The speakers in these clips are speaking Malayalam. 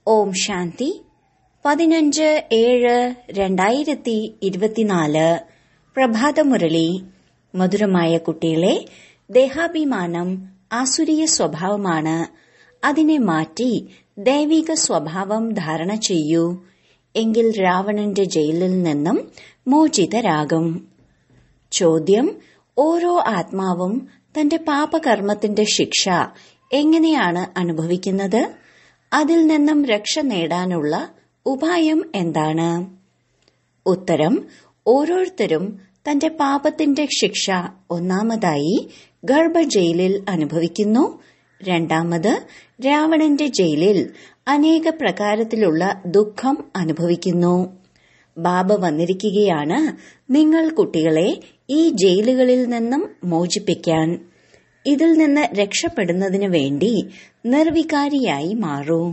ഓം ശാന്തി പതിനഞ്ച് ഏഴ് രണ്ടായിരത്തി ഇരുപത്തിനാല് പ്രഭാതമുരളി മധുരമായ കുട്ടികളെ ദേഹാഭിമാനം ആസുരീയ സ്വഭാവമാണ് അതിനെ മാറ്റി ദൈവിക സ്വഭാവം ധാരണ ചെയ്യൂ എങ്കിൽ രാവണന്റെ ജയിലിൽ നിന്നും മോചിതരാകും ചോദ്യം ഓരോ ആത്മാവും തന്റെ പാപകർമ്മത്തിന്റെ ശിക്ഷ എങ്ങനെയാണ് അനുഭവിക്കുന്നത് അതിൽ നിന്നും രക്ഷ നേടാനുള്ള ഉപായം എന്താണ് ഉത്തരം ഓരോരുത്തരും തന്റെ പാപത്തിന്റെ ശിക്ഷ ഒന്നാമതായി ഗർഭജയിലിൽ അനുഭവിക്കുന്നു രണ്ടാമത് രാവണന്റെ ജയിലിൽ അനേക പ്രകാരത്തിലുള്ള ദുഃഖം അനുഭവിക്കുന്നു ബാബ വന്നിരിക്കുകയാണ് നിങ്ങൾ കുട്ടികളെ ഈ ജയിലുകളിൽ നിന്നും മോചിപ്പിക്കാൻ ഇതിൽ നിന്ന് രക്ഷപ്പെടുന്നതിനു വേണ്ടി നിർവികാരിയായി മാറൂ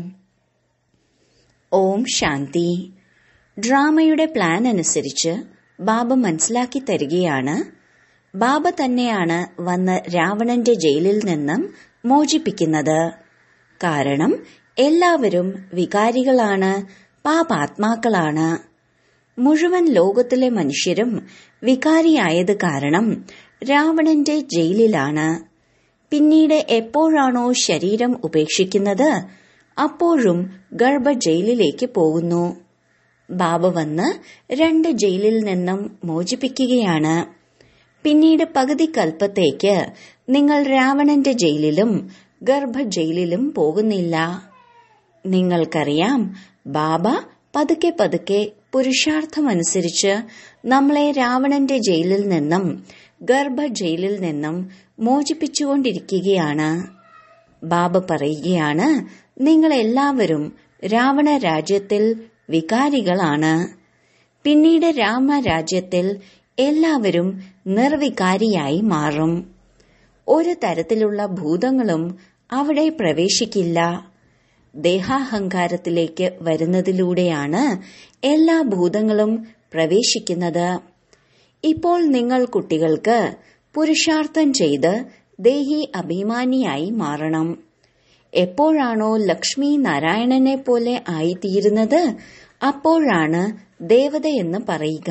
ഓം ശാന്തി ഡ്രാമയുടെ പ്ലാൻ അനുസരിച്ച് ബാബ മനസ്സിലാക്കി തരികയാണ് ബാബ തന്നെയാണ് വന്ന് രാവണന്റെ ജയിലിൽ നിന്നും മോചിപ്പിക്കുന്നത് കാരണം എല്ലാവരും വികാരികളാണ് പാപാത്മാക്കളാണ് മുഴുവൻ ലോകത്തിലെ മനുഷ്യരും വികാരിയായത് കാരണം രാവണന്റെ ജയിലിലാണ് പിന്നീട് എപ്പോഴാണോ ശരീരം ഉപേക്ഷിക്കുന്നത് അപ്പോഴും ഗർഭ ജയിലിലേക്ക് പോകുന്നു ബാബ വന്ന് രണ്ട് ജയിലിൽ നിന്നും മോചിപ്പിക്കുകയാണ് പിന്നീട് പകുതി കൽപ്പത്തേക്ക് നിങ്ങൾ രാവണന്റെ ജയിലിലും ഗർഭ ജയിലിലും പോകുന്നില്ല നിങ്ങൾക്കറിയാം ബാബ പതുക്കെ പതുക്കെ പുരുഷാർത്ഥമനുസരിച്ച് നമ്മളെ രാവണന്റെ ജയിലിൽ നിന്നും ഗർഭ ജയിലിൽ നിന്നും മോചിപ്പിച്ചുകൊണ്ടിരിക്കുകയാണ് ബാബ പറയുകയാണ് നിങ്ങൾ എല്ലാവരും രാവണ രാജ്യത്തിൽ വികാരികളാണ് പിന്നീട് രാമരാജ്യത്തിൽ എല്ലാവരും നിർവികാരിയായി മാറും ഒരു തരത്തിലുള്ള ഭൂതങ്ങളും അവിടെ പ്രവേശിക്കില്ല ദേഹാഹങ്കാരത്തിലേക്ക് വരുന്നതിലൂടെയാണ് എല്ലാ ഭൂതങ്ങളും പ്രവേശിക്കുന്നത് ഇപ്പോൾ നിങ്ങൾ കുട്ടികൾക്ക് പുരുഷാർത്ഥം ചെയ്ത് ദേഹി അഭിമാനിയായി മാറണം എപ്പോഴാണോ ലക്ഷ്മി നാരായണനെ പോലെ ആയിത്തീരുന്നത് അപ്പോഴാണ് ദേവതയെന്ന് പറയുക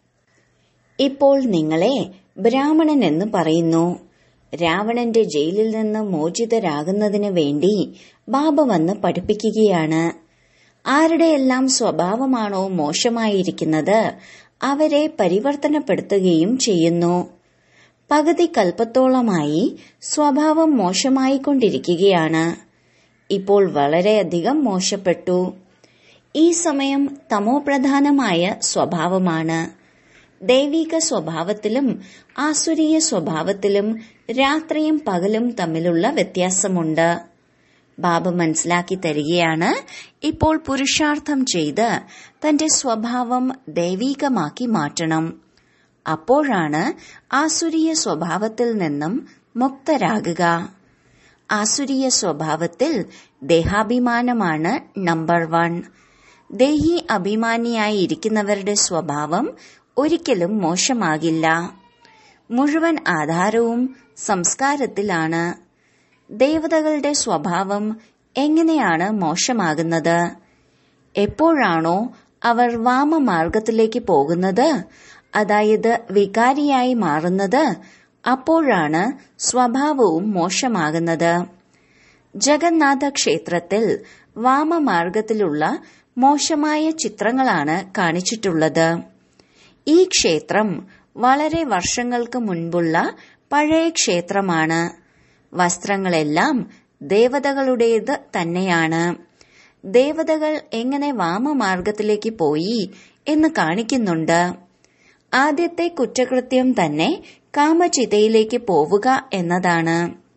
ഇപ്പോൾ നിങ്ങളെ ബ്രാഹ്മണൻ എന്ന് പറയുന്നു രാവണന്റെ ജയിലിൽ നിന്ന് മോചിതരാകുന്നതിന് വേണ്ടി ബാബ വന്ന് പഠിപ്പിക്കുകയാണ് ആരുടെയെല്ലാം സ്വഭാവമാണോ മോശമായിരിക്കുന്നത് അവരെ പരിവർത്തനപ്പെടുത്തുകയും ചെയ്യുന്നു പകുതി കൽപ്പത്തോളമായി സ്വഭാവം മോശമായിക്കൊണ്ടിരിക്കുകയാണ് ഇപ്പോൾ വളരെയധികം മോശപ്പെട്ടു ഈ സമയം തമോപ്രധാനമായ സ്വഭാവമാണ് ദൈവിക സ്വഭാവത്തിലും ആസുരീയ സ്വഭാവത്തിലും രാത്രിയും പകലും തമ്മിലുള്ള വ്യത്യാസമുണ്ട് ബാബ മനസ്സിലാക്കി തരികയാണ് ഇപ്പോൾ പുരുഷാർത്ഥം ചെയ്ത് തന്റെ സ്വഭാവം ദൈവീകമാക്കി മാറ്റണം അപ്പോഴാണ് ആസുരീയ സ്വഭാവത്തിൽ നിന്നും മുക്തരാകുക ആസുരീയ സ്വഭാവത്തിൽ ദേഹാഭിമാനമാണ് നമ്പർ വൺ ദേഹി അഭിമാനിയായി ഇരിക്കുന്നവരുടെ സ്വഭാവം ഒരിക്കലും മോശമാകില്ല മുഴുവൻ ആധാരവും സംസ്കാരത്തിലാണ് ദേവതകളുടെ സ്വഭാവം എങ്ങനെയാണ് മോശമാകുന്നത് എപ്പോഴാണോ അവർ വാമമാർഗത്തിലേക്ക് പോകുന്നത് അതായത് വികാരിയായി മാറുന്നത് അപ്പോഴാണ് സ്വഭാവവും മോശമാകുന്നത് ജഗന്നാഥ ക്ഷേത്രത്തിൽ വാമമാർഗത്തിലുള്ള മോശമായ ചിത്രങ്ങളാണ് കാണിച്ചിട്ടുള്ളത് ഈ ക്ഷേത്രം വളരെ വർഷങ്ങൾക്ക് മുൻപുള്ള പഴയ ക്ഷേത്രമാണ് വസ്ത്രങ്ങളെല്ലാം ദേവതകളുടേത് തന്നെയാണ് ദേവതകൾ എങ്ങനെ വാമമാർഗത്തിലേക്ക് പോയി എന്ന് കാണിക്കുന്നുണ്ട് ആദ്യത്തെ കുറ്റകൃത്യം തന്നെ കാമചിതയിലേക്ക് പോവുക എന്നതാണ്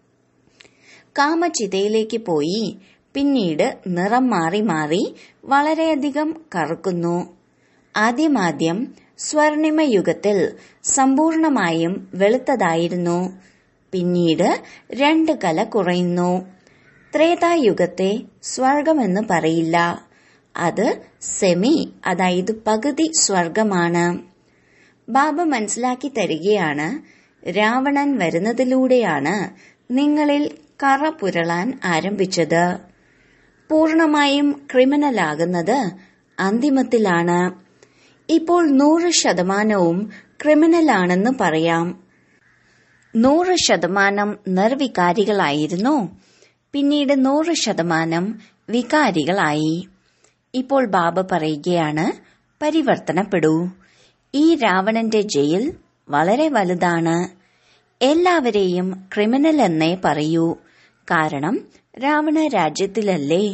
കാമചിതയിലേക്ക് പോയി പിന്നീട് നിറം മാറി മാറി വളരെയധികം കറുക്കുന്നു ആദ്യമാദ്യം സ്വർണിമ യുഗത്തിൽ സമ്പൂർണമായും വെളുത്തതായിരുന്നു പിന്നീട് രണ്ട് കല കുറയുന്നു ത്രേതായുഗത്തെ സ്വർഗമെന്ന് പറയില്ല അത് സെമി അതായത് പകുതി സ്വർഗമാണ് ബാബ മനസ്സിലാക്കി തരികയാണ് രാവണൻ വരുന്നതിലൂടെയാണ് നിങ്ങളിൽ കറ പുരളാൻ ആരംഭിച്ചത് പൂർണമായും ക്രിമിനലാകുന്നത് അന്തിമത്തിലാണ് ഇപ്പോൾ നൂറ് ശതമാനവും ക്രിമിനലാണെന്ന് പറയാം നൂറ് ശതമാനം നിർവികാരികളായിരുന്നു പിന്നീട് നൂറ് ശതമാനം വികാരികളായി ഇപ്പോൾ ബാബ പറയുകയാണ് പരിവർത്തനപ്പെടൂ ഈ രാവണന്റെ ജയിൽ വളരെ വലുതാണ് എല്ലാവരെയും ക്രിമിനൽ എന്നേ പറയൂ കാരണം രാവണ രാജ്യത്തിലല്ലേ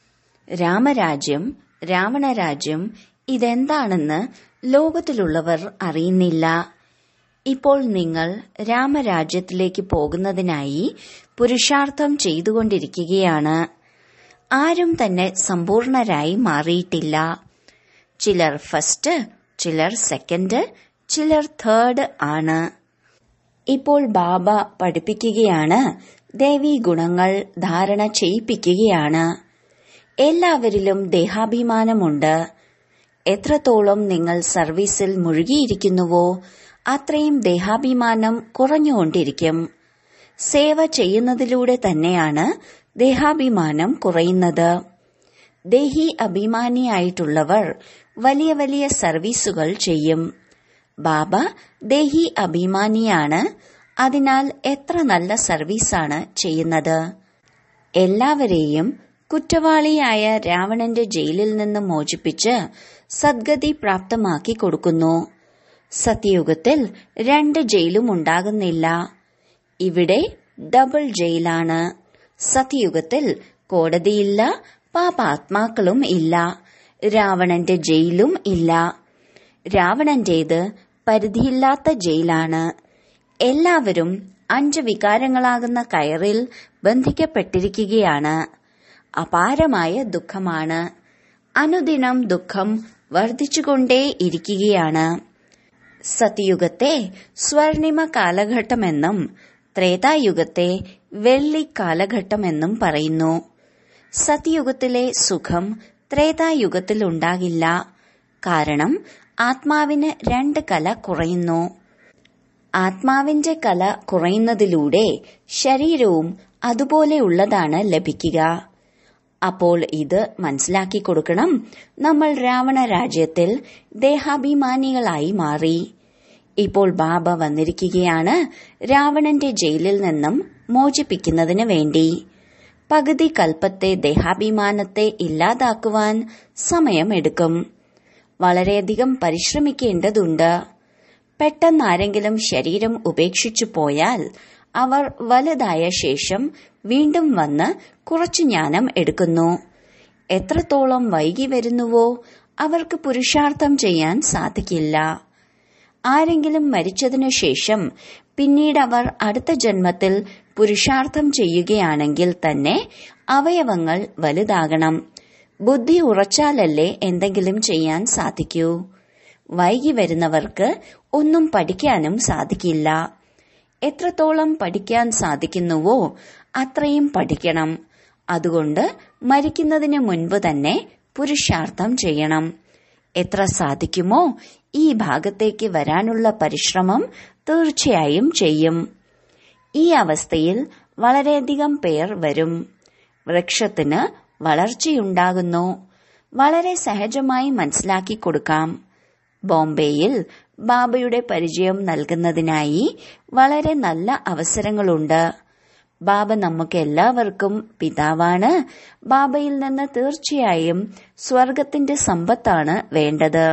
രാമരാജ്യം രാവണരാജ്യം ഇതെന്താണെന്ന് ലോകത്തിലുള്ളവർ അറിയുന്നില്ല ഇപ്പോൾ നിങ്ങൾ രാമരാജ്യത്തിലേക്ക് പോകുന്നതിനായി പുരുഷാർത്ഥം ചെയ്തുകൊണ്ടിരിക്കുകയാണ് ആരും തന്നെ സമ്പൂർണരായി മാറിയിട്ടില്ല ചിലർ ഫസ്റ്റ് ചിലർ സെക്കൻഡ് ചിലർ തേർഡ് ആണ് ഇപ്പോൾ ബാബ പഠിപ്പിക്കുകയാണ് ദേവീ ഗുണങ്ങൾ ധാരണ ചെയ്യിപ്പിക്കുകയാണ് എല്ലാവരിലും ദേഹാഭിമാനമുണ്ട് എത്രത്തോളം നിങ്ങൾ സർവീസിൽ മുഴുകിയിരിക്കുന്നുവോ അത്രയും ദേഹാഭിമാനം കുറഞ്ഞുകൊണ്ടിരിക്കും സേവ ചെയ്യുന്നതിലൂടെ തന്നെയാണ് ദേഹാഭിമാനം കുറയുന്നത് ദേഹി അഭിമാനിയായിട്ടുള്ളവർ വലിയ വലിയ സർവീസുകൾ ചെയ്യും ബാബ ദേഹി അഭിമാനിയാണ് അതിനാൽ എത്ര നല്ല സർവീസാണ് ചെയ്യുന്നത് എല്ലാവരെയും കുറ്റവാളിയായ രാവണന്റെ ജയിലിൽ നിന്ന് മോചിപ്പിച്ച് സദ്ഗതി പ്രാപ്തമാക്കി കൊടുക്കുന്നു സത്യയുഗത്തിൽ രണ്ട് ജയിലും ഉണ്ടാകുന്നില്ല ഇവിടെ ഡബിൾ ജയിലാണ് സത്യയുഗത്തിൽ കോടതിയില്ല പാപാത്മാക്കളും ഇല്ല രാവണന്റെ ജയിലും ഇല്ല രാവണന്റേത് പരിധിയില്ലാത്ത ജയിലാണ് എല്ലാവരും അഞ്ച് വികാരങ്ങളാകുന്ന കയറിൽ ബന്ധിക്കപ്പെട്ടിരിക്കുകയാണ് അപാരമായ ദുഃഖമാണ് അനുദിനം ദുഃഖം വർദ്ധിച്ചുകൊണ്ടേയിരിക്കുകയാണ് സത്യയുഗത്തെ സ്വർണിമ കാലഘട്ടമെന്നും ത്രേതായുഗത്തെ വെള്ളി കാലഘട്ടമെന്നും പറയുന്നു സത്യയുഗത്തിലെ സുഖം ത്രേതായുഗത്തിൽ ഉണ്ടാകില്ല കാരണം ആത്മാവിന് രണ്ട് കല കുറയുന്നു ആത്മാവിന്റെ കല കുറയുന്നതിലൂടെ ശരീരവും അതുപോലെയുള്ളതാണ് ലഭിക്കുക അപ്പോൾ ഇത് മനസ്സിലാക്കി കൊടുക്കണം നമ്മൾ രാവണ രാജ്യത്തിൽ ദേഹാഭിമാനികളായി മാറി ഇപ്പോൾ ബാബ വന്നിരിക്കുകയാണ് രാവണന്റെ ജയിലിൽ നിന്നും മോചിപ്പിക്കുന്നതിന് വേണ്ടി പകുതി കൽപ്പത്തെ ദേഹാഭിമാനത്തെ ഇല്ലാതാക്കുവാൻ സമയമെടുക്കും വളരെയധികം പരിശ്രമിക്കേണ്ടതുണ്ട് പെട്ടെന്ന് ആരെങ്കിലും ശരീരം ഉപേക്ഷിച്ചു പോയാൽ അവർ വലുതായ ശേഷം വീണ്ടും വന്ന് കുറച്ചു ജ്ഞാനം എടുക്കുന്നു എത്രത്തോളം വൈകി വരുന്നുവോ അവർക്ക് പുരുഷാർത്ഥം ചെയ്യാൻ സാധിക്കില്ല ആരെങ്കിലും മരിച്ചതിനു ശേഷം പിന്നീട് അവർ അടുത്ത ജന്മത്തിൽ പുരുഷാർത്ഥം ചെയ്യുകയാണെങ്കിൽ തന്നെ അവയവങ്ങൾ വലുതാകണം ബുദ്ധി ഉറച്ചാലല്ലേ എന്തെങ്കിലും ചെയ്യാൻ സാധിക്കൂ വൈകി വരുന്നവർക്ക് ഒന്നും പഠിക്കാനും സാധിക്കില്ല എത്രത്തോളം പഠിക്കാൻ സാധിക്കുന്നുവോ അത്രയും പഠിക്കണം അതുകൊണ്ട് മരിക്കുന്നതിന് മുൻപ് തന്നെ പുരുഷാർത്ഥം ചെയ്യണം എത്ര സാധിക്കുമോ ഈ ഭാഗത്തേക്ക് വരാനുള്ള പരിശ്രമം തീർച്ചയായും ചെയ്യും ഈ അവസ്ഥയിൽ വളരെയധികം പേർ വരും വൃക്ഷത്തിന് വളർച്ചയുണ്ടാകുന്നു വളരെ സഹജമായി മനസ്സിലാക്കി കൊടുക്കാം ബോംബെയിൽ ബാബയുടെ പരിചയം നൽകുന്നതിനായി വളരെ നല്ല അവസരങ്ങളുണ്ട് ബാബ നമുക്ക് എല്ലാവർക്കും പിതാവാണ് ബാബയിൽ നിന്ന് തീർച്ചയായും സ്വർഗത്തിന്റെ സമ്പത്താണ് വേണ്ടത്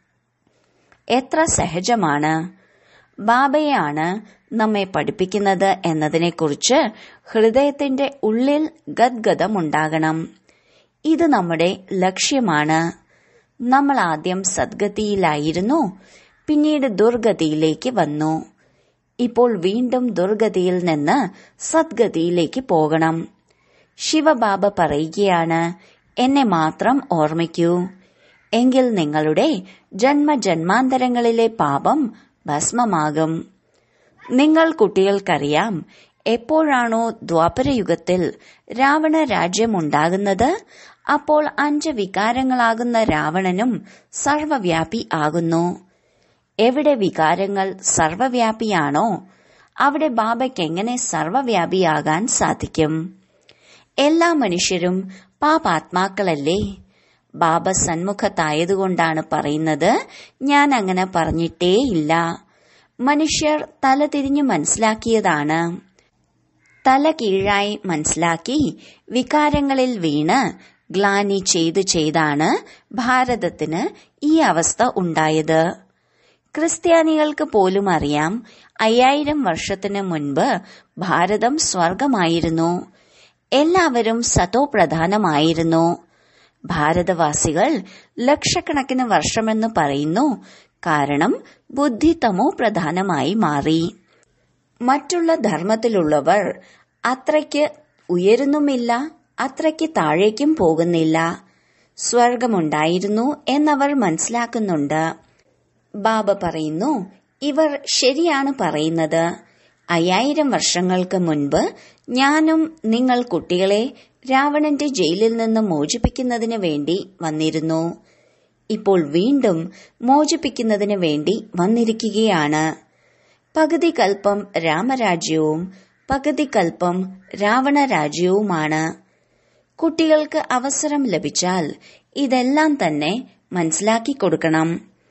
എത്ര സഹജമാണ് ബാബയാണ് നമ്മെ പഠിപ്പിക്കുന്നത് എന്നതിനെക്കുറിച്ച് ഹൃദയത്തിന്റെ ഉള്ളിൽ ഗദ്ഗതമുണ്ടാകണം ഇത് നമ്മുടെ ലക്ഷ്യമാണ് നമ്മൾ ആദ്യം സദ്ഗതിയിലായിരുന്നു പിന്നീട് ദുർഗതിയിലേക്ക് വന്നു ഇപ്പോൾ വീണ്ടും ദുർഗതിയിൽ നിന്ന് സദ്ഗതിയിലേക്ക് പോകണം ശിവബാബ പറയുകയാണ് എന്നെ മാത്രം ഓർമ്മിക്കൂ എങ്കിൽ നിങ്ങളുടെ ജന്മജന്മാന്തരങ്ങളിലെ പാപം ഭസ്മമാകും നിങ്ങൾ കുട്ടികൾക്കറിയാം എപ്പോഴാണോ ദ്വാപരയുഗത്തിൽ രാവണ രാജ്യമുണ്ടാകുന്നത് അപ്പോൾ അഞ്ച് വികാരങ്ങളാകുന്ന രാവണനും സർവവ്യാപി ആകുന്നു എവിടെ വികാരങ്ങൾ സർവവ്യാപിയാണോ അവിടെ ബാബയ്ക്ക് എങ്ങനെ സർവവ്യാപിയാകാൻ സാധിക്കും എല്ലാ മനുഷ്യരും പാപാത്മാക്കളല്ലേ ബാബ സന്മുഖത്തായതുകൊണ്ടാണ് പറയുന്നത് ഞാൻ അങ്ങനെ പറഞ്ഞിട്ടേയില്ല മനുഷ്യർ തല തിരിഞ്ഞു മനസ്സിലാക്കിയതാണ് തല കീഴായി മനസ്സിലാക്കി വികാരങ്ങളിൽ വീണ് ഗ്ലാനി ചെയ്തു ചെയ്താണ് ഭാരതത്തിന് ഈ അവസ്ഥ ഉണ്ടായത് ക്രിസ്ത്യാനികൾക്ക് പോലും അറിയാം അയ്യായിരം വർഷത്തിന് മുൻപ് ഭാരതം സ്വർഗമായിരുന്നു എല്ലാവരും സതോ പ്രധാനമായിരുന്നു ഭാരതവാസികൾ ലക്ഷക്കണക്കിന് വർഷമെന്ന് പറയുന്നു കാരണം ബുദ്ധി തമോ പ്രധാനമായി മാറി മറ്റുള്ള ധർമ്മത്തിലുള്ളവർ അത്രയ്ക്ക് ഉയരുന്നുമില്ല അത്രയ്ക്ക് താഴേക്കും പോകുന്നില്ല സ്വർഗമുണ്ടായിരുന്നു എന്നവർ മനസ്സിലാക്കുന്നുണ്ട് ബാബ പറയുന്നു ഇവർ ശരിയാണ് പറയുന്നത് അയ്യായിരം വർഷങ്ങൾക്ക് മുൻപ് ഞാനും നിങ്ങൾ കുട്ടികളെ രാവണന്റെ ജയിലിൽ നിന്ന് മോചിപ്പിക്കുന്നതിന് വേണ്ടി വന്നിരുന്നു ഇപ്പോൾ വീണ്ടും മോചിപ്പിക്കുന്നതിന് വേണ്ടി വന്നിരിക്കുകയാണ് പകുതി കൽപ്പം രാമരാജ്യവും പകുതി കൽപ്പം രാവണരാജ്യവുമാണ് കുട്ടികൾക്ക് അവസരം ലഭിച്ചാൽ ഇതെല്ലാം തന്നെ മനസ്സിലാക്കി കൊടുക്കണം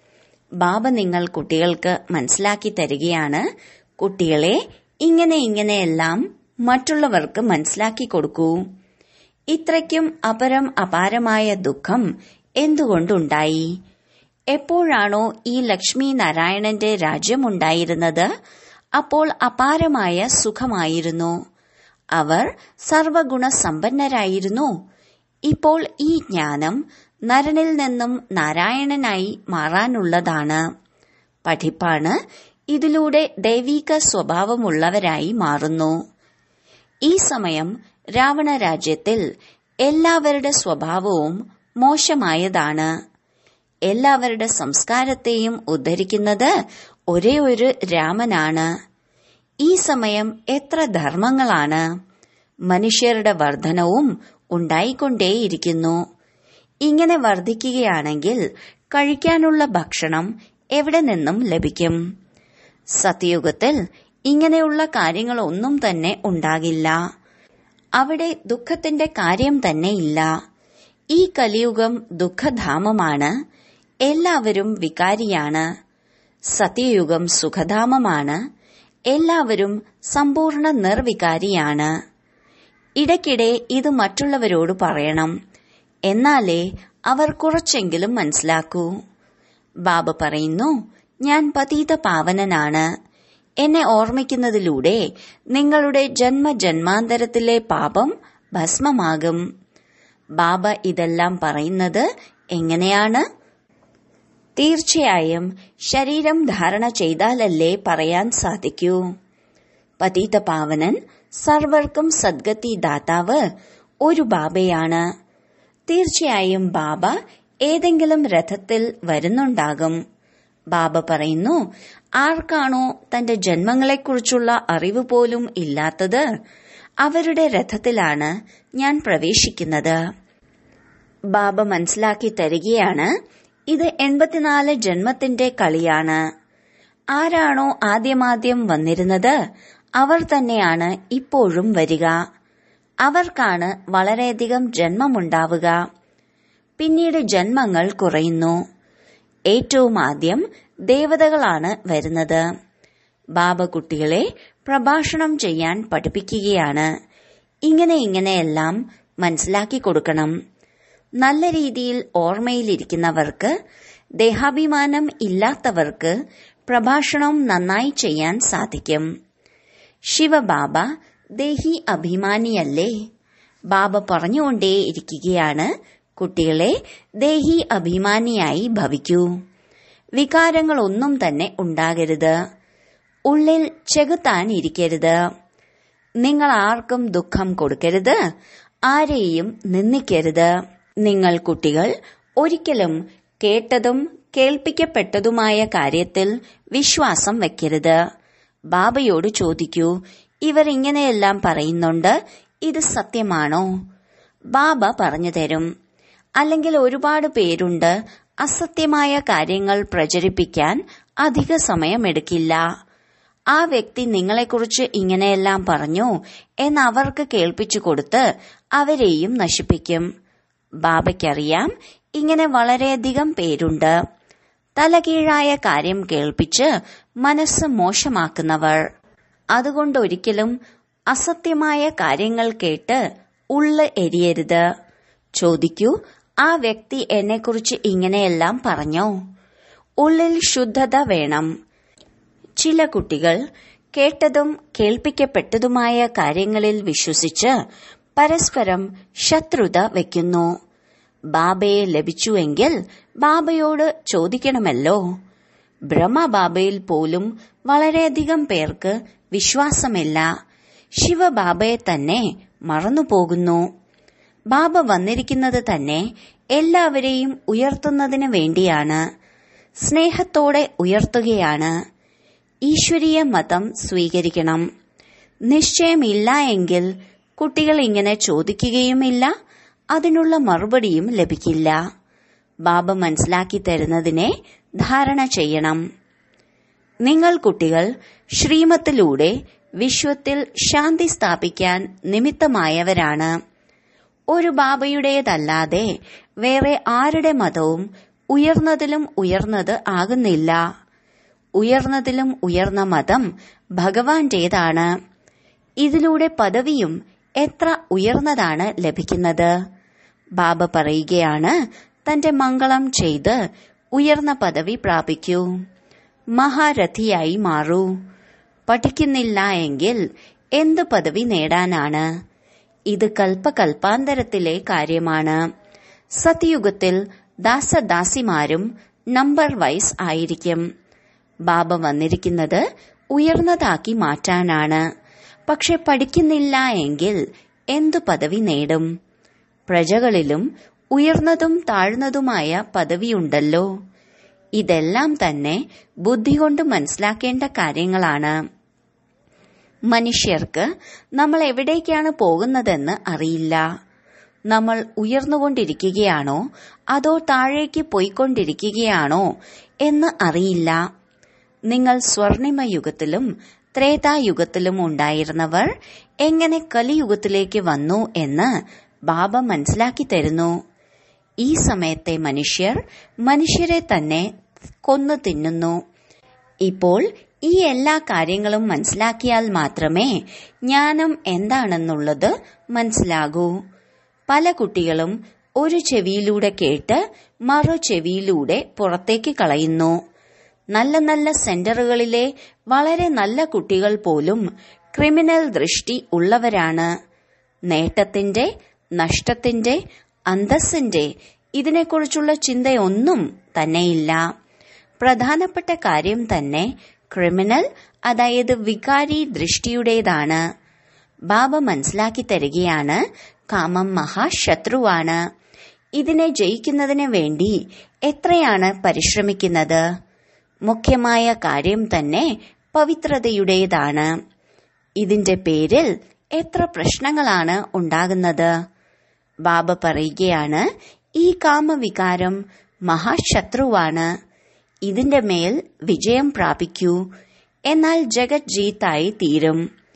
ബാബ നിങ്ങൾ കുട്ടികൾക്ക് മനസ്സിലാക്കി തരികയാണ് കുട്ടികളെ ഇങ്ങനെ ഇങ്ങനെയെല്ലാം മറ്റുള്ളവർക്ക് മനസ്സിലാക്കി കൊടുക്കൂ ഇത്രയ്ക്കും അപരം അപാരമായ ദുഃഖം എന്തുകൊണ്ടുണ്ടായി എപ്പോഴാണോ ഈ ലക്ഷ്മി നാരായണന്റെ രാജ്യമുണ്ടായിരുന്നത് അപ്പോൾ അപാരമായ സുഖമായിരുന്നു അവർ സർവഗുണസമ്പന്നരായിരുന്നു ഇപ്പോൾ ഈ ജ്ഞാനം നരനിൽ നിന്നും നാരായണനായി മാറാനുള്ളതാണ് പഠിപ്പാണ് ഇതിലൂടെ ദൈവീക സ്വഭാവമുള്ളവരായി മാറുന്നു ഈ സമയം രാവണ രാജ്യത്തിൽ എല്ലാവരുടെ സ്വഭാവവും മോശമായതാണ് എല്ലാവരുടെ സംസ്കാരത്തെയും ഉദ്ധരിക്കുന്നത് ഒരേ ഒരു രാമനാണ് ഈ സമയം എത്ര ധർമ്മങ്ങളാണ് മനുഷ്യരുടെ വർധനവും ഉണ്ടായിക്കൊണ്ടേയിരിക്കുന്നു ഇങ്ങനെ വർദ്ധിക്കുകയാണെങ്കിൽ കഴിക്കാനുള്ള ഭക്ഷണം എവിടെ നിന്നും ലഭിക്കും സത്യയുഗത്തിൽ ഇങ്ങനെയുള്ള കാര്യങ്ങളൊന്നും തന്നെ ഉണ്ടാകില്ല അവിടെ ദുഃഖത്തിന്റെ കാര്യം തന്നെ ഇല്ല ഈ കലിയുഗം ദുഃഖധാമമാണ് എല്ലാവരും വികാരിയാണ് സത്യയുഗം സുഖധാമമാണ് എല്ലാവരും സമ്പൂർണ്ണ നിർവികാരിയാണ് ഇടയ്ക്കിടെ ഇത് മറ്റുള്ളവരോട് പറയണം എന്നാലേ അവർ കുറച്ചെങ്കിലും മനസ്സിലാക്കൂ ബാബ പറയുന്നു ഞാൻ പതീത പാവനനാണ് എന്നെ ഓർമ്മിക്കുന്നതിലൂടെ നിങ്ങളുടെ ജന്മജന്മാന്തരത്തിലെ പാപം ഭസ്മമാകും ബാബ ഇതെല്ലാം പറയുന്നത് എങ്ങനെയാണ് തീർച്ചയായും ശരീരം ധാരണ ചെയ്താലല്ലേ പറയാൻ സാധിക്കൂ പതീത പാവനൻ സർവർക്കും സദ്ഗതി ദാതാവ് ഒരു ബാബയാണ് തീർച്ചയായും ബാബ ഏതെങ്കിലും രഥത്തിൽ വരുന്നുണ്ടാകും ബാബ പറയുന്നു ആർക്കാണോ തന്റെ ജന്മങ്ങളെക്കുറിച്ചുള്ള അറിവ് പോലും ഇല്ലാത്തത് അവരുടെ രഥത്തിലാണ് ഞാൻ പ്രവേശിക്കുന്നത് ബാബ മനസ്സിലാക്കി തരികയാണ് ഇത് എൺപത്തിനാല് ജന്മത്തിന്റെ കളിയാണ് ആരാണോ ആദ്യമാദ്യം വന്നിരുന്നത് അവർ തന്നെയാണ് ഇപ്പോഴും വരിക അവർക്കാണ് വളരെയധികം ജന്മമുണ്ടാവുക പിന്നീട് ജന്മങ്ങൾ കുറയുന്നു ഏറ്റവും ആദ്യം ദേവതകളാണ് വരുന്നത് ബാബ കുട്ടികളെ പ്രഭാഷണം ചെയ്യാൻ പഠിപ്പിക്കുകയാണ് ഇങ്ങനെ ഇങ്ങനെയെല്ലാം മനസ്സിലാക്കി കൊടുക്കണം നല്ല രീതിയിൽ ഓർമ്മയിലിരിക്കുന്നവർക്ക് ദേഹാഭിമാനം ഇല്ലാത്തവർക്ക് പ്രഭാഷണം നന്നായി ചെയ്യാൻ സാധിക്കും ശിവബാബ ദേഹി അഭിമാനിയല്ലേ ബാബ പറഞ്ഞുകൊണ്ടേയിരിക്കുകയാണ് കുട്ടികളെ ദേഹി അഭിമാനിയായി ഭവിക്കൂ വികാരങ്ങളൊന്നും തന്നെ ഉണ്ടാകരുത് ഉള്ളിൽ ചെകുത്താൻ ഇരിക്കരുത് നിങ്ങൾ ആർക്കും ദുഃഖം കൊടുക്കരുത് ആരെയും നിന്ദിക്കരുത് നിങ്ങൾ കുട്ടികൾ ഒരിക്കലും കേട്ടതും കേൾപ്പിക്കപ്പെട്ടതുമായ കാര്യത്തിൽ വിശ്വാസം വെക്കരുത് ബാബയോട് ചോദിക്കൂ ഇവർ ഇങ്ങനെയെല്ലാം പറയുന്നുണ്ട് ഇത് സത്യമാണോ ബാബ പറഞ്ഞു തരും അല്ലെങ്കിൽ ഒരുപാട് പേരുണ്ട് അസത്യമായ കാര്യങ്ങൾ പ്രചരിപ്പിക്കാൻ അധിക സമയമെടുക്കില്ല ആ വ്യക്തി നിങ്ങളെക്കുറിച്ച് ഇങ്ങനെയെല്ലാം പറഞ്ഞു എന്ന് അവർക്ക് കേൾപ്പിച്ചു കൊടുത്ത് അവരെയും നശിപ്പിക്കും ബാബയ്ക്കറിയാം ഇങ്ങനെ വളരെയധികം പേരുണ്ട് തലകീഴായ കാര്യം കേൾപ്പിച്ച് മനസ്സ് മോശമാക്കുന്നവർ അതുകൊണ്ടൊരിക്കലും അസത്യമായ കാര്യങ്ങൾ കേട്ട് ഉള്ള് എരിയരുത് ചോദിക്കൂ ആ വ്യക്തി എന്നെക്കുറിച്ച് ഇങ്ങനെയെല്ലാം പറഞ്ഞോ ഉള്ളിൽ ശുദ്ധത വേണം ചില കുട്ടികൾ കേട്ടതും കേൾപ്പിക്കപ്പെട്ടതുമായ കാര്യങ്ങളിൽ വിശ്വസിച്ച് പരസ്പരം ശത്രുത വയ്ക്കുന്നു ബാബയെ ലഭിച്ചുവെങ്കിൽ ബാബയോട് ചോദിക്കണമല്ലോ ബ്രഹ്മബാബയിൽ പോലും വളരെയധികം പേർക്ക് വിശ്വാസമില്ല ശിവബാബയെ തന്നെ മറന്നുപോകുന്നു ബാബ വന്നിരിക്കുന്നത് തന്നെ എല്ലാവരെയും ഉയർത്തുന്നതിന് വേണ്ടിയാണ് സ്നേഹത്തോടെ ഉയർത്തുകയാണ് ഈശ്വരീയ മതം സ്വീകരിക്കണം നിശ്ചയമില്ല എങ്കിൽ കുട്ടികൾ ഇങ്ങനെ ചോദിക്കുകയുമില്ല അതിനുള്ള മറുപടിയും ലഭിക്കില്ല ബാബ മനസ്സിലാക്കി തരുന്നതിനെ ധാരണ ചെയ്യണം നിങ്ങൾ കുട്ടികൾ ശ്രീമത്തിലൂടെ വിശ്വത്തിൽ ശാന്തി സ്ഥാപിക്കാൻ നിമിത്തമായവരാണ് ഒരു ബാബയുടേതല്ലാതെ വേറെ ആരുടെ മതവും ഉയർന്നതിലും ഉയർന്നത് ആകുന്നില്ല ഉയർന്നതിലും ഉയർന്ന മതം ഭഗവാന്റേതാണ് ഇതിലൂടെ പദവിയും എത്ര ഉയർന്നതാണ് ലഭിക്കുന്നത് ബാബ പറയുകയാണ് തന്റെ മംഗളം ചെയ്ത് ഉയർന്ന പദവി പ്രാപിക്കൂ മഹാരഥിയായി മാറൂ പഠിക്കുന്നില്ല എങ്കിൽ എന്ത് പദവി നേടാനാണ് ഇത് കൽപ്പകൽപ്പാന്തരത്തിലെ കാര്യമാണ് സത്യയുഗത്തിൽ ദാസദാസിമാരും നമ്പർ വൈസ് ആയിരിക്കും ബാബ വന്നിരിക്കുന്നത് ഉയർന്നതാക്കി മാറ്റാനാണ് പക്ഷെ പഠിക്കുന്നില്ല എങ്കിൽ എന്തു പദവി നേടും പ്രജകളിലും ഉയർന്നതും താഴ്ന്നതുമായ പദവിയുണ്ടല്ലോ ഇതെല്ലാം തന്നെ ബുദ്ധി കൊണ്ട് മനസ്സിലാക്കേണ്ട കാര്യങ്ങളാണ് മനുഷ്യർക്ക് നമ്മൾ എവിടേക്കാണ് പോകുന്നതെന്ന് അറിയില്ല നമ്മൾ ഉയർന്നുകൊണ്ടിരിക്കുകയാണോ അതോ താഴേക്ക് പോയിക്കൊണ്ടിരിക്കുകയാണോ എന്ന് അറിയില്ല നിങ്ങൾ സ്വർണിമ യുഗത്തിലും ത്രേതായുഗത്തിലും ഉണ്ടായിരുന്നവർ എങ്ങനെ കലിയുഗത്തിലേക്ക് വന്നു എന്ന് ബാബ മനസ്സിലാക്കി തരുന്നു ഈ സമയത്തെ മനുഷ്യർ മനുഷ്യരെ തന്നെ കൊന്നു തിന്നുന്നു ഇപ്പോൾ ഈ എല്ലാ കാര്യങ്ങളും മനസ്സിലാക്കിയാൽ മാത്രമേ ജ്ഞാനം എന്താണെന്നുള്ളത് മനസ്സിലാകൂ പല കുട്ടികളും ഒരു ചെവിയിലൂടെ കേട്ട് മറു ചെവിയിലൂടെ പുറത്തേക്ക് കളയുന്നു നല്ല നല്ല സെന്ററുകളിലെ വളരെ നല്ല കുട്ടികൾ പോലും ക്രിമിനൽ ദൃഷ്ടി ഉള്ളവരാണ് നേട്ടത്തിന്റെ നഷ്ടത്തിന്റെ അന്തസ്സിന്റെ ഇതിനെക്കുറിച്ചുള്ള ചിന്തയൊന്നും തന്നെയില്ല പ്രധാനപ്പെട്ട കാര്യം തന്നെ ക്രിമിനൽ അതായത് വികാരി ദൃഷ്ടിയുടേതാണ് ബാബ മനസ്സിലാക്കി തരികയാണ് കാമം മഹാശത്രുവാണ് ഇതിനെ ജയിക്കുന്നതിന് വേണ്ടി എത്രയാണ് പരിശ്രമിക്കുന്നത് മുഖ്യമായ കാര്യം തന്നെ പവിത്രതയുടേതാണ് ഇതിന്റെ പേരിൽ എത്ര പ്രശ്നങ്ങളാണ് ഉണ്ടാകുന്നത് ബാബ പറയുകയാണ് ഈ കാമവികാരം മഹാശത്രുവാണ് ഇതിന്റെ മേൽ വിജയം പ്രാപിക്കൂ എന്നാൽ ജഗത് ജീത്തായി തീരും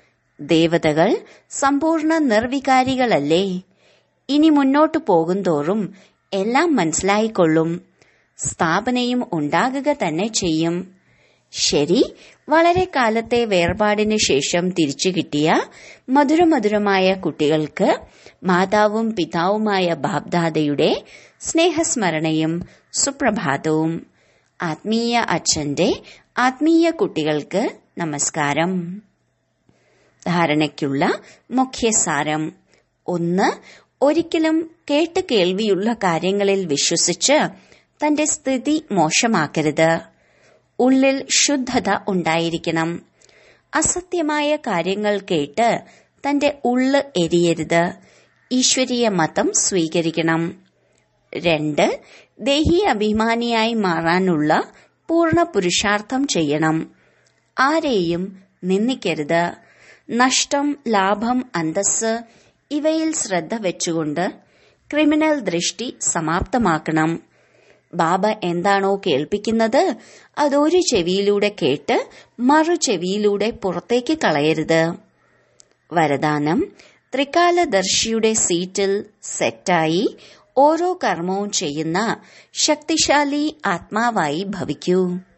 ദേവതകൾ സമ്പൂർണ്ണ നിർവികാരികളല്ലേ ഇനി മുന്നോട്ടു പോകുന്തോറും എല്ലാം മനസ്സിലായിക്കൊള്ളും സ്ഥാപനയും ഉണ്ടാകുക തന്നെ ചെയ്യും ശരി വളരെ കാലത്തെ വേർപാടിന് ശേഷം തിരിച്ചു കിട്ടിയ മധുരമധുരമായ കുട്ടികൾക്ക് മാതാവും പിതാവുമായ ബാബ്ദാദയുടെ സ്നേഹസ്മരണയും സുപ്രഭാതവും ആത്മീയ അച്ഛന്റെ ആത്മീയ കുട്ടികൾക്ക് നമസ്കാരം ധാരണയ്ക്കുള്ള മുഖ്യസാരം ഒന്ന് ഒരിക്കലും കേട്ട് കേൾവിയുള്ള കാര്യങ്ങളിൽ വിശ്വസിച്ച് തന്റെ സ്ഥിതി മോശമാക്കരുത് ഉള്ളിൽ ശുദ്ധത ഉണ്ടായിരിക്കണം അസത്യമായ കാര്യങ്ങൾ കേട്ട് തന്റെ ഉള്ള് എരിയരുത് ഈശ്വരീയ മതം സ്വീകരിക്കണം രണ്ട് ദേഹി അഭിമാനിയായി മാറാനുള്ള പൂർണ്ണ പുരുഷാർത്ഥം ചെയ്യണം ആരെയും നിന്ദിക്കരുത് നഷ്ടം ലാഭം അന്തസ് ഇവയിൽ ശ്രദ്ധ വെച്ചുകൊണ്ട് ക്രിമിനൽ ദൃഷ്ടി സമാപ്തമാക്കണം ബാബ എന്താണോ കേൾപ്പിക്കുന്നത് അതൊരു ചെവിയിലൂടെ കേട്ട് മറു ചെവിയിലൂടെ പുറത്തേക്ക് കളയരുത് വരദാനം ത്രികാലദർശിയുടെ സീറ്റിൽ സെറ്റായി ഓരോ കർമ്മവും ചെയ്യുന്ന ശക്തിശാലി ആത്മാവായി ഭവിക്കൂ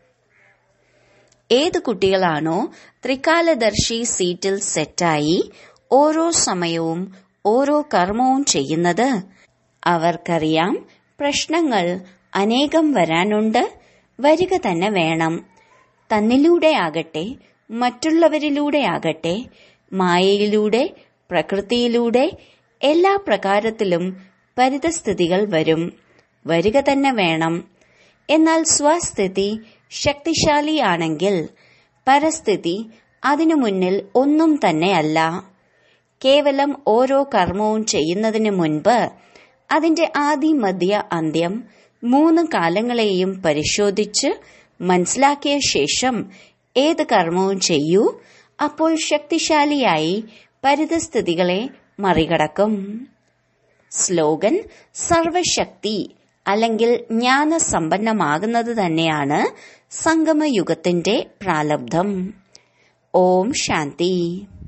ഏത് കുട്ടികളാണോ ത്രികാലദർശി സീറ്റിൽ സെറ്റായി ഓരോ സമയവും ഓരോ കർമ്മവും ചെയ്യുന്നത് അവർക്കറിയാം പ്രശ്നങ്ങൾ അനേകം വരാനുണ്ട് വരിക തന്നെ വേണം തന്നിലൂടെ ആകട്ടെ മറ്റുള്ളവരിലൂടെ ആകട്ടെ മായയിലൂടെ പ്രകൃതിയിലൂടെ എല്ലാ പ്രകാരത്തിലും പരിതസ്ഥിതികൾ വരും വരിക തന്നെ വേണം എന്നാൽ സ്വസ്ഥിതി ശക്തിശാലിയാണെങ്കിൽ പരസ്ഥിതി അതിനു മുന്നിൽ ഒന്നും തന്നെയല്ല കേവലം ഓരോ കർമ്മവും ചെയ്യുന്നതിന് മുൻപ് അതിന്റെ ആദി മധ്യ അന്ത്യം മൂന്ന് കാലങ്ങളെയും പരിശോധിച്ച് മനസ്സിലാക്കിയ ശേഷം ഏത് കർമ്മവും ചെയ്യൂ അപ്പോൾ ശക്തിശാലിയായി പരിതസ്ഥിതികളെ മറികടക്കും സ്ലോഗൻ സർവശക്തി അല്ലെങ്കിൽ ജ്ഞാനസമ്പന്നമാകുന്നത് തന്നെയാണ് സംഗമയുഗത്തിന്റെ പ്രാലബ്ധം ഓം ശാന്തി